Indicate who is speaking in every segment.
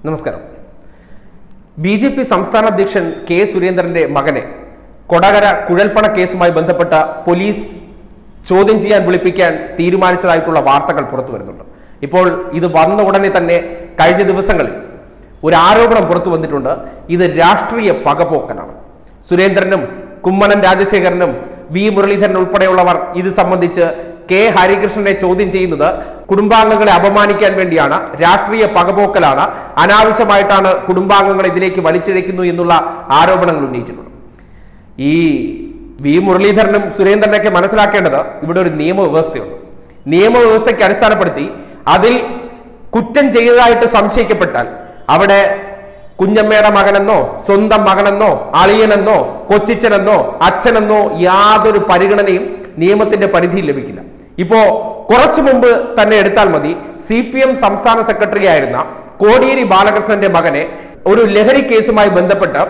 Speaker 1: നമസ്കാരം B J P സംസ്ഥാന അധ്യക്ഷൻ കെ സുരേന്ദ്രന്റെ മകനെ കൊടകര കുഴൽപ്പണ കേസുമായി ബന്ധപ്പെട്ട പോലീസ് ചോദ്യം ചെയ്യാൻ വിളിപ്പിക്കാൻ തീരുമാനിച്ചതായിട്ടുള്ള വാർത്തകൾ പുറത്തു വരുന്നുണ്ട് ഇപ്പോൾ ഇത് വന്ന ഉടനെ തന്നെ കഴിഞ്ഞ ദിവസങ്ങളിൽ ഒരു ആരോപണം പുറത്തു വന്നിട്ടുണ്ട് ഇത് രാഷ്ട്രീയ പകപോക്കനാണ് സുരേന്ദ്രനും കുമ്മനം രാജശേഖരനും വി മുരളീധരൻ ഉൾപ്പെടെയുള്ളവർ ഇത് സംബന്ധിച്ച് കെ ഹരികൃഷ്ണനെ ചോദ്യം ചെയ്യുന്നത് കുടുംബാംഗങ്ങളെ അപമാനിക്കാൻ വേണ്ടിയാണ് രാഷ്ട്രീയ പകപോക്കലാണ് അനാവശ്യമായിട്ടാണ് കുടുംബാംഗങ്ങളെ ഇതിലേക്ക് വലിച്ചിഴയ്ക്കുന്നു എന്നുള്ള ആരോപണങ്ങൾ ഉന്നയിച്ചിട്ടുണ്ട് ഈ വി മുരളീധരനും സുരേന്ദ്രനൊക്കെ മനസ്സിലാക്കേണ്ടത് ഇവിടെ ഒരു നിയമവ്യവസ്ഥയുണ്ട് നിയമവ്യവസ്ഥയ്ക്ക് അടിസ്ഥാനപ്പെടുത്തി അതിൽ കുറ്റം ചെയ്തതായിട്ട് സംശയിക്കപ്പെട്ടാൽ അവിടെ കുഞ്ഞമ്മയുടെ മകനെന്നോ സ്വന്തം മകനെന്നോ അളിയനെന്നോ കൊച്ചിച്ചനെന്നോ അച്ഛനെന്നോ യാതൊരു പരിഗണനയും നിയമത്തിന്റെ പരിധിയിൽ ലഭിക്കില്ല ഇപ്പോ കുറച്ചു മുമ്പ് തന്നെ എടുത്താൽ മതി സി പി എം സംസ്ഥാന സെക്രട്ടറി ആയിരുന്ന കോടിയേരി ബാലകൃഷ്ണന്റെ മകനെ ഒരു ലഹരി കേസുമായി ബന്ധപ്പെട്ട്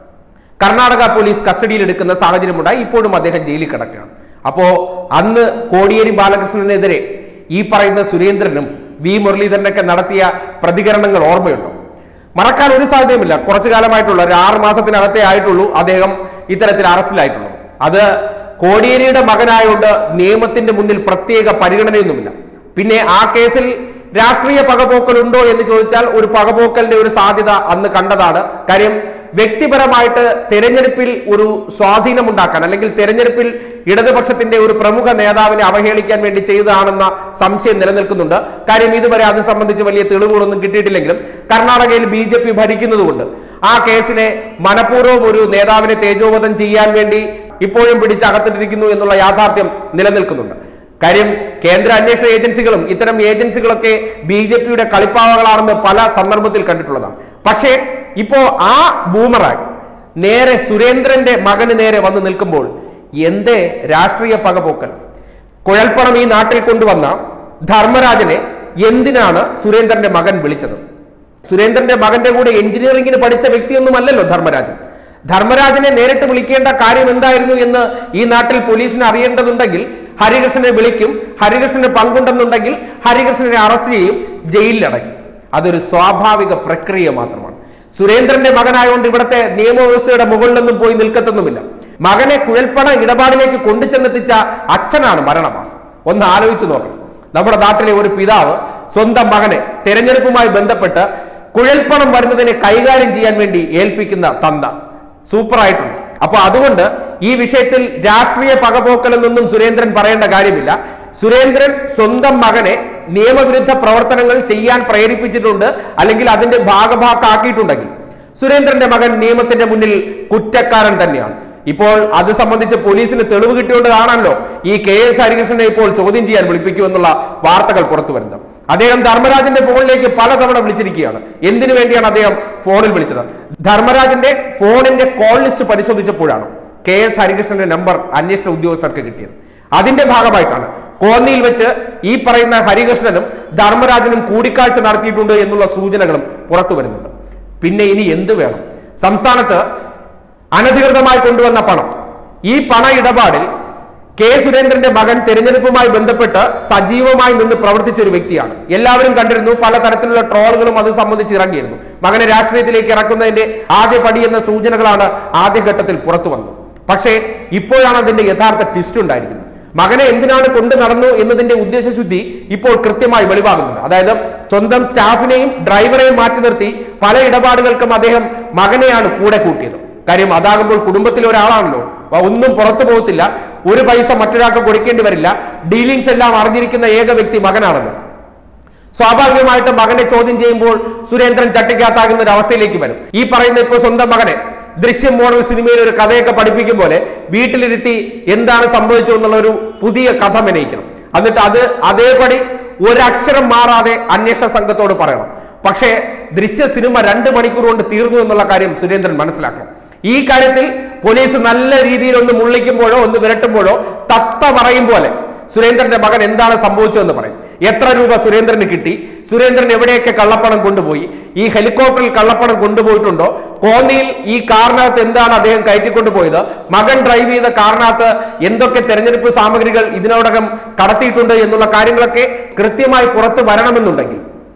Speaker 1: കർണാടക പോലീസ് കസ്റ്റഡിയിൽ എടുക്കുന്ന സാഹചര്യമുണ്ടായി ഇപ്പോഴും അദ്ദേഹം ജയിലിൽ കിടക്കുകയാണ് അപ്പോ അന്ന് കോടിയേരി ബാലകൃഷ്ണനെതിരെ ഈ പറയുന്ന സുരേന്ദ്രനും വി മുരളീധരനൊക്കെ നടത്തിയ പ്രതികരണങ്ങൾ ഓർമ്മയുണ്ടോ മറക്കാൻ ഒരു സാധ്യതയുമില്ല കുറച്ചു കാലമായിട്ടുള്ള ഒരു ആറ് മാസത്തിനകത്തേ ആയിട്ടുള്ളൂ അദ്ദേഹം ഇത്തരത്തിൽ അറസ്റ്റിലായിട്ടുള്ളൂ അത് കോടിയേരിയുടെ മകനായോണ്ട് നിയമത്തിന്റെ മുന്നിൽ പ്രത്യേക പരിഗണനയൊന്നുമില്ല പിന്നെ ആ കേസിൽ രാഷ്ട്രീയ പകപോക്കലുണ്ടോ എന്ന് ചോദിച്ചാൽ ഒരു പകപോക്കലിന്റെ ഒരു സാധ്യത അന്ന് കണ്ടതാണ് കാര്യം വ്യക്തിപരമായിട്ട് തെരഞ്ഞെടുപ്പിൽ ഒരു സ്വാധീനമുണ്ടാക്കാൻ അല്ലെങ്കിൽ തെരഞ്ഞെടുപ്പിൽ ഇടതുപക്ഷത്തിന്റെ ഒരു പ്രമുഖ നേതാവിനെ അവഹേളിക്കാൻ വേണ്ടി ചെയ്തതാണെന്ന സംശയം നിലനിൽക്കുന്നുണ്ട് കാര്യം ഇതുവരെ അത് സംബന്ധിച്ച് വലിയ തെളിവുകളൊന്നും കിട്ടിയിട്ടില്ലെങ്കിലും കർണാടകയിൽ ബി ജെ പി ഭരിക്കുന്നതുകൊണ്ട് ആ കേസിനെ മനഃപൂർവ്വം ഒരു നേതാവിനെ തേജോവധം ചെയ്യാൻ വേണ്ടി ഇപ്പോഴും പിടിച്ച് അകത്തിട്ടിരിക്കുന്നു എന്നുള്ള യാഥാർത്ഥ്യം നിലനിൽക്കുന്നുണ്ട് കാര്യം കേന്ദ്ര അന്വേഷണ ഏജൻസികളും ഇത്തരം ഏജൻസികളൊക്കെ ബി ജെ പിയുടെ കളിപ്പാവകളാണെന്ന് പല സന്ദർഭത്തിൽ കണ്ടിട്ടുള്ളതാണ് പക്ഷേ ഇപ്പോ ആ ബൂമറാങ് നേരെ സുരേന്ദ്രന്റെ മകന് നേരെ വന്ന് നിൽക്കുമ്പോൾ എന്തേ രാഷ്ട്രീയ പകപോക്കൽ കുഴൽപ്പണം ഈ നാട്ടിൽ കൊണ്ടുവന്ന ധർമ്മരാജനെ എന്തിനാണ് സുരേന്ദ്രന്റെ മകൻ വിളിച്ചത് സുരേന്ദ്രന്റെ മകന്റെ കൂടെ എഞ്ചിനീയറിംഗിന് പഠിച്ച വ്യക്തിയൊന്നും അല്ലല്ലോ ധർമ്മരാജൻ ധർമ്മരാജനെ നേരിട്ട് വിളിക്കേണ്ട കാര്യം എന്തായിരുന്നു എന്ന് ഈ നാട്ടിൽ പോലീസിന് അറിയേണ്ടതുണ്ടെങ്കിൽ ഹരികൃഷ്ണനെ വിളിക്കും ഹരികൃഷ്ണന് പങ്കുണ്ടെന്നുണ്ടെങ്കിൽ ഹരികൃഷ്ണനെ അറസ്റ്റ് ചെയ്യും ജയിലിലടയ്ക്കും അതൊരു സ്വാഭാവിക പ്രക്രിയ മാത്രമാണ് സുരേന്ദ്രന്റെ മകനായതുകൊണ്ട് ഇവിടുത്തെ നിയമവ്യവസ്ഥയുടെ മുകളിലൊന്നും പോയി നിൽക്കത്തൊന്നുമില്ല മകനെ കുഴൽപ്പണ ഇടപാടിലേക്ക് കൊണ്ടുചെന്നെത്തിച്ച അച്ഛനാണ് മരണമാസം ഒന്ന് ആലോചിച്ചു നോക്കണം നമ്മുടെ നാട്ടിലെ ഒരു പിതാവ് സ്വന്തം മകനെ തെരഞ്ഞെടുപ്പുമായി ബന്ധപ്പെട്ട് കുഴൽപ്പണം വരുന്നതിനെ കൈകാര്യം ചെയ്യാൻ വേണ്ടി ഏൽപ്പിക്കുന്ന തന്ത സൂപ്പറായിട്ടുണ്ട് അപ്പൊ അതുകൊണ്ട് ഈ വിഷയത്തിൽ രാഷ്ട്രീയ പകപോക്കലെന്നൊന്നും സുരേന്ദ്രൻ പറയേണ്ട കാര്യമില്ല സുരേന്ദ്രൻ സ്വന്തം മകനെ നിയമവിരുദ്ധ പ്രവർത്തനങ്ങൾ ചെയ്യാൻ പ്രേരിപ്പിച്ചിട്ടുണ്ട് അല്ലെങ്കിൽ അതിന്റെ ഭാഗഭാക്കാക്കിയിട്ടുണ്ടെങ്കിൽ സുരേന്ദ്രന്റെ മകൻ നിയമത്തിന്റെ മുന്നിൽ കുറ്റക്കാരൻ തന്നെയാണ് ഇപ്പോൾ അത് സംബന്ധിച്ച് പോലീസിന് തെളിവ് കിട്ടിയോണ്ട് കാണാമല്ലോ ഈ കെ എസ് ഹരികൃഷ്ണനെ ഇപ്പോൾ ചോദ്യം ചെയ്യാൻ വിളിപ്പിക്കുമെന്നുള്ള വാർത്തകൾ പുറത്തു വരുന്നത് അദ്ദേഹം ധർമ്മരാജന്റെ ഫോണിലേക്ക് പലതവണ വിളിച്ചിരിക്കുകയാണ് എന്തിനു വേണ്ടിയാണ് അദ്ദേഹം ഫോണിൽ വിളിച്ചത് ധർമ്മരാജന്റെ ഫോണിന്റെ കോൾ ലിസ്റ്റ് പരിശോധിച്ചപ്പോഴാണ് കെ എസ് ഹരികൃഷ്ണന്റെ നമ്പർ അന്വേഷണ ഉദ്യോഗസ്ഥർക്ക് കിട്ടിയത് അതിന്റെ ഭാഗമായിട്ടാണ് കോന്നിയിൽ വെച്ച് ഈ പറയുന്ന ഹരികൃഷ്ണനും ധർമ്മരാജനും കൂടിക്കാഴ്ച നടത്തിയിട്ടുണ്ട് എന്നുള്ള സൂചനകളും പുറത്തു വരുന്നുണ്ട് പിന്നെ ഇനി എന്ത് വേണം സംസ്ഥാനത്ത് അനധികൃതമായി കൊണ്ടുവന്ന പണം ഈ പണ ഇടപാടിൽ കെ സുരേന്ദ്രന്റെ മകൻ തെരഞ്ഞെടുപ്പുമായി ബന്ധപ്പെട്ട് സജീവമായി നിന്ന് പ്രവർത്തിച്ച ഒരു വ്യക്തിയാണ് എല്ലാവരും കണ്ടിരുന്നു പലതരത്തിലുള്ള ട്രോളുകളും അത് സംബന്ധിച്ച് ഇറങ്ങിയിരുന്നു മകനെ രാഷ്ട്രീയത്തിലേക്ക് ഇറക്കുന്നതിന്റെ ആദ്യ പടി എന്ന സൂചനകളാണ് ആദ്യഘട്ടത്തിൽ പുറത്തു വന്നത് പക്ഷേ ഇപ്പോഴാണ് അതിന്റെ യഥാർത്ഥ ട്വിസ്റ്റ് ഉണ്ടായിരിക്കുന്നത് മകനെ എന്തിനാണ് കൊണ്ടു നടന്നു എന്നതിന്റെ ഉദ്ദേശശുദ്ധി ഇപ്പോൾ കൃത്യമായി വെളിവാകുന്നുണ്ട് അതായത് സ്വന്തം സ്റ്റാഫിനെയും ഡ്രൈവറെയും മാറ്റി നിർത്തി പല ഇടപാടുകൾക്കും അദ്ദേഹം മകനെയാണ് കൂടെ കൂട്ടിയത് കാര്യം അതാകുമ്പോൾ കുടുംബത്തിലെ ഒരാളാണല്ലോ അപ്പൊ ഒന്നും പുറത്തു പോകത്തില്ല ഒരു പൈസ മറ്റൊരാൾക്ക് കൊടുക്കേണ്ടി വരില്ല ഡീലിങ്സ് എല്ലാം അറിഞ്ഞിരിക്കുന്ന ഏക വ്യക്തി മകനാണല്ലോ സ്വാഭാവികമായിട്ട് മകനെ ചോദ്യം ചെയ്യുമ്പോൾ സുരേന്ദ്രൻ ചട്ടിക്കകത്താകുന്ന ഒരു അവസ്ഥയിലേക്ക് വരും ഈ പറയുന്ന ഇപ്പോൾ സ്വന്തം മകനെ ദൃശ്യം മോഡൽ സിനിമയിൽ ഒരു കഥയൊക്കെ പഠിപ്പിക്കും പോലെ വീട്ടിലിരുത്തി എന്താണ് സംഭവിച്ചത് എന്നുള്ള ഒരു പുതിയ കഥ മെനയിക്കണം എന്നിട്ട് അത് അതേപടി ഒരക്ഷരം മാറാതെ അന്വേഷണ സംഘത്തോട് പറയണം പക്ഷേ ദൃശ്യ സിനിമ രണ്ട് മണിക്കൂർ കൊണ്ട് തീർന്നു എന്നുള്ള കാര്യം സുരേന്ദ്രൻ മനസ്സിലാക്കണം ഈ കാര്യത്തിൽ പോലീസ് നല്ല രീതിയിൽ ഒന്ന് മുള്ളിക്കുമ്പോഴോ ഒന്ന് വിരട്ടുമ്പോഴോ തത്ത പറയും പോലെ സുരേന്ദ്രന്റെ മകൻ എന്താണ് സംഭവിച്ചതെന്ന് പറയും എത്ര രൂപ സുരേന്ദ്രന് കിട്ടി സുരേന്ദ്രൻ എവിടെയൊക്കെ കള്ളപ്പണം കൊണ്ടുപോയി ഈ ഹെലികോപ്റ്ററിൽ കള്ളപ്പണം കൊണ്ടുപോയിട്ടുണ്ടോ കോന്നിയിൽ ഈ കാറിനകത്ത് എന്താണ് അദ്ദേഹം കയറ്റിക്കൊണ്ടുപോയത് മകൻ ഡ്രൈവ് ചെയ്ത കാറിനകത്ത് എന്തൊക്കെ തെരഞ്ഞെടുപ്പ് സാമഗ്രികൾ ഇതിനോടകം കടത്തിയിട്ടുണ്ട് എന്നുള്ള കാര്യങ്ങളൊക്കെ കൃത്യമായി പുറത്ത് വരണമെന്നുണ്ടെങ്കിൽ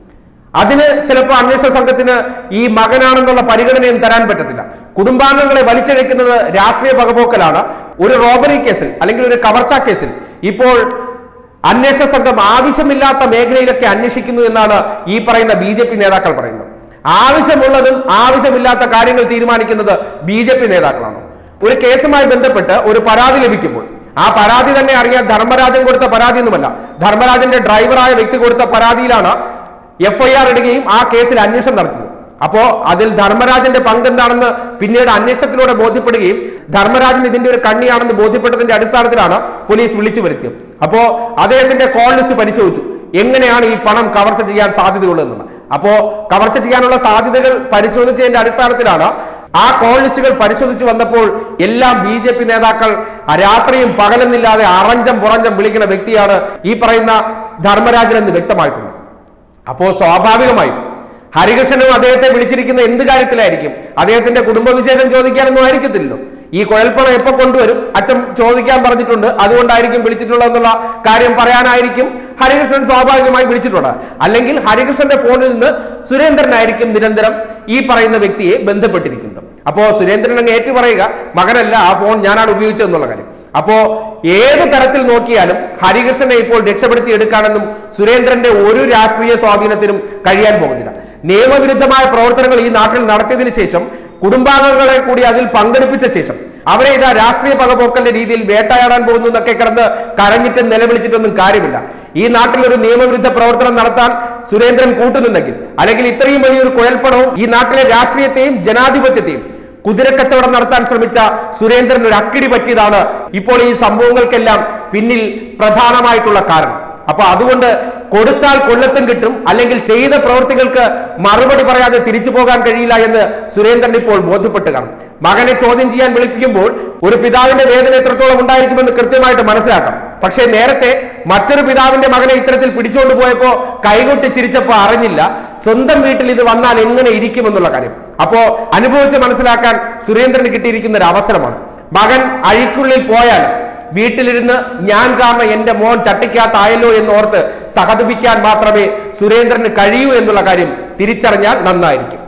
Speaker 1: അതിന് ചിലപ്പോൾ അന്വേഷണ സംഘത്തിന് ഈ മകനാണെന്നുള്ള പരിഗണനയും തരാൻ പറ്റത്തില്ല കുടുംബാംഗങ്ങളെ വലിച്ചിഴക്കുന്നത് രാഷ്ട്രീയ പകപോക്കലാണ് ഒരു റോബറി കേസിൽ അല്ലെങ്കിൽ ഒരു കവർച്ചാ കേസിൽ ഇപ്പോൾ അന്വേഷണ സംഘം ആവശ്യമില്ലാത്ത മേഖലയിലൊക്കെ അന്വേഷിക്കുന്നു എന്നാണ് ഈ പറയുന്ന ബി ജെ പി നേതാക്കൾ പറയുന്നത് ആവശ്യമുള്ളതും ആവശ്യമില്ലാത്ത കാര്യങ്ങൾ തീരുമാനിക്കുന്നത് ബി ജെ പി നേതാക്കളാണ് ഒരു കേസുമായി ബന്ധപ്പെട്ട് ഒരു പരാതി ലഭിക്കുമ്പോൾ ആ പരാതി തന്നെ അറിയാൻ ധർമ്മരാജൻ കൊടുത്ത പരാതി ഒന്നുമല്ല ധർമ്മരാജന്റെ ഡ്രൈവറായ വ്യക്തി കൊടുത്ത പരാതിയിലാണ് എഫ്ഐആർ ഇടുകയും ആ കേസിൽ അന്വേഷണം നടത്തിയത് അപ്പോ അതിൽ ധർമ്മരാജന്റെ പങ്ക് എന്താണെന്ന് പിന്നീട് അന്വേഷണത്തിലൂടെ ബോധ്യപ്പെടുകയും ധർമ്മരാജൻ ഇതിന്റെ ഒരു കണ്ണിയാണെന്ന് ബോധ്യപ്പെട്ടതിന്റെ അടിസ്ഥാനത്തിലാണ് പോലീസ് വിളിച്ചു വരുത്തിയത് അപ്പോ അദ്ദേഹത്തിന്റെ കോൾ ലിസ്റ്റ് പരിശോധിച്ചു എങ്ങനെയാണ് ഈ പണം കവർച്ച ചെയ്യാൻ സാധ്യതയുള്ളതെന്ന് അപ്പോ കവർച്ച ചെയ്യാനുള്ള സാധ്യതകൾ പരിശോധിച്ചതിന്റെ അടിസ്ഥാനത്തിലാണ് ആ കോൾ ലിസ്റ്റുകൾ പരിശോധിച്ചു വന്നപ്പോൾ എല്ലാം ബി ജെ പി നേതാക്കൾ രാത്രിയും പകലെന്നില്ലാതെ അറഞ്ചം പുറഞ്ചം വിളിക്കുന്ന വ്യക്തിയാണ് ഈ പറയുന്ന ധർമ്മരാജൻ എന്ന് വ്യക്തമായിട്ടുണ്ട് അപ്പോ സ്വാഭാവികമായും ഹരികൃഷ്ണനും അദ്ദേഹത്തെ വിളിച്ചിരിക്കുന്ന എന്ത് കാര്യത്തിലായിരിക്കും അദ്ദേഹത്തിന്റെ കുടുംബവിശേഷം ചോദിക്കാനൊന്നും ആയിരിക്കത്തില്ലല്ലോ ഈ കുഴൽപ്പണം എപ്പോ കൊണ്ടുവരും അച്ഛൻ ചോദിക്കാൻ പറഞ്ഞിട്ടുണ്ട് അതുകൊണ്ടായിരിക്കും വിളിച്ചിട്ടുള്ളതെന്നുള്ള കാര്യം പറയാനായിരിക്കും ഹരികൃഷ്ണൻ സ്വാഭാവികമായി വിളിച്ചിട്ടുള്ളത് അല്ലെങ്കിൽ ഹരികൃഷ്ണന്റെ ഫോണിൽ നിന്ന് സുരേന്ദ്രനായിരിക്കും നിരന്തരം ഈ പറയുന്ന വ്യക്തിയെ ബന്ധപ്പെട്ടിരിക്കുന്നത് അപ്പോ സുരേന്ദ്രൻ അങ്ങ് ഏറ്റു പറയുക മകനല്ല ആ ഫോൺ ഞാനാണ് ഉപയോഗിച്ചതെന്നുള്ള കാര്യം അപ്പോ ഏത് തരത്തിൽ നോക്കിയാലും ഹരികൃഷ്ണനെ ഇപ്പോൾ രക്ഷപ്പെടുത്തി എടുക്കാനെന്നും സുരേന്ദ്രന്റെ ഒരു രാഷ്ട്രീയ സ്വാധീനത്തിനും കഴിയാൻ പോകുന്നില്ല നിയമവിരുദ്ധമായ പ്രവർത്തനങ്ങൾ ഈ നാട്ടിൽ നടത്തിയതിനു ശേഷം കുടുംബാംഗങ്ങളെ കൂടി അതിൽ പങ്കെടുപ്പിച്ച ശേഷം അവരെ ഇതാ രാഷ്ട്രീയ പകപോക്കലിന്റെ രീതിയിൽ വേട്ടയാടാൻ പോകുന്നു എന്നൊക്കെ കിടന്ന് കരഞ്ഞിട്ട് നിലവിളിച്ചിട്ടൊന്നും കാര്യമില്ല ഈ നാട്ടിൽ ഒരു നിയമവിരുദ്ധ പ്രവർത്തനം നടത്താൻ സുരേന്ദ്രൻ കൂട്ടുനിന്നെങ്കിൽ അല്ലെങ്കിൽ ഇത്രയും വലിയൊരു കുഴൽപ്പണവും ഈ നാട്ടിലെ രാഷ്ട്രീയത്തെയും ജനാധിപത്യത്തെയും കുതിരക്കച്ചവടം നടത്താൻ ശ്രമിച്ച സുരേന്ദ്രൻ ഒരു അക്കിടി പറ്റിയതാണ് ഇപ്പോൾ ഈ സംഭവങ്ങൾക്കെല്ലാം പിന്നിൽ പ്രധാനമായിട്ടുള്ള കാരണം അപ്പൊ അതുകൊണ്ട് കൊടുത്താൽ കൊല്ലത്തും കിട്ടും അല്ലെങ്കിൽ ചെയ്ത പ്രവൃത്തികൾക്ക് മറുപടി പറയാതെ തിരിച്ചു പോകാൻ കഴിയില്ല എന്ന് സുരേന്ദ്രൻ ഇപ്പോൾ ബോധ്യപ്പെട്ട് കാണും മകനെ ചോദ്യം ചെയ്യാൻ വിളിപ്പിക്കുമ്പോൾ ഒരു പിതാവിന്റെ വേദന എത്രത്തോളം ഉണ്ടായിരിക്കുമെന്ന് കൃത്യമായിട്ട് മനസ്സിലാക്കാം പക്ഷേ നേരത്തെ മറ്റൊരു പിതാവിന്റെ മകനെ ഇത്തരത്തിൽ പിടിച്ചുകൊണ്ട് പോയപ്പോ കൈകൊട്ടി ചിരിച്ചപ്പോ അറിഞ്ഞില്ല സ്വന്തം വീട്ടിൽ ഇത് വന്നാൽ എങ്ങനെ ഇരിക്കുമെന്നുള്ള കാര്യം അപ്പോ അനുഭവിച്ച് മനസ്സിലാക്കാൻ സുരേന്ദ്രന് കിട്ടിയിരിക്കുന്ന ഒരു അവസരമാണ് മകൻ അഴിക്കുള്ളിൽ പോയാൽ വീട്ടിലിരുന്ന് ഞാൻ കാരണം എന്റെ മോൻ ചട്ടിക്കകത്തായല്ലോ എന്ന് ഓർത്ത് സഹതപിക്കാൻ മാത്രമേ സുരേന്ദ്രന് കഴിയൂ എന്നുള്ള കാര്യം തിരിച്ചറിഞ്ഞാൽ നന്നായിരിക്കും